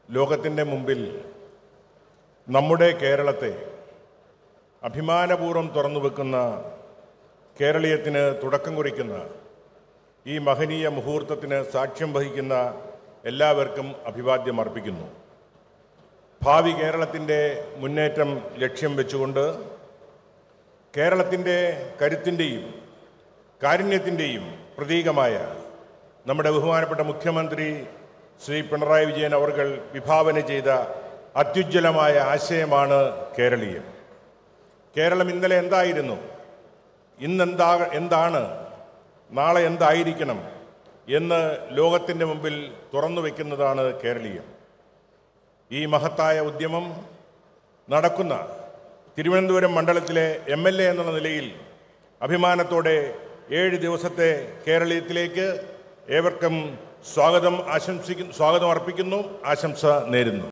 ലോകത്തിൻ്റെ മുമ്പിൽ നമ്മുടെ കേരളത്തെ അഭിമാനപൂർവ്വം തുറന്നു വെക്കുന്ന കേരളീയത്തിന് തുടക്കം കുറിക്കുന്ന ഈ മഹനീയ മുഹൂർത്തത്തിന് സാക്ഷ്യം വഹിക്കുന്ന എല്ലാവർക്കും അഭിവാദ്യം അർപ്പിക്കുന്നു ഭാവി കേരളത്തിൻ്റെ മുന്നേറ്റം ലക്ഷ്യം വെച്ചുകൊണ്ട് കേരളത്തിൻ്റെ കരുത്തിൻ്റെയും കാരുണ്യത്തിൻ്റെയും പ്രതീകമായ നമ്മുടെ ബഹുമാനപ്പെട്ട മുഖ്യമന്ത്രി ശ്രീ പിണറായി വിജയൻ അവർകൾ വിഭാവന ചെയ്ത അത്യുജ്വലമായ ആശയമാണ് കേരളീയം കേരളം ഇന്നലെ എന്തായിരുന്നു ഇന്നെന്താ എന്താണ് നാളെ എന്തായിരിക്കണം എന്ന് ലോകത്തിൻ്റെ മുമ്പിൽ തുറന്നു വയ്ക്കുന്നതാണ് കേരളീയം ഈ മഹത്തായ ഉദ്യമം നടക്കുന്ന തിരുവനന്തപുരം മണ്ഡലത്തിലെ എം എൽ എ എന്നുള്ള നിലയിൽ അഭിമാനത്തോടെ ഏഴ് ദിവസത്തെ കേരളീയത്തിലേക്ക് ഏവർക്കും സ്വാഗതം ആശംസിക്കുന്നു സ്വാഗതം അർപ്പിക്കുന്നു ആശംസ നേരുന്നു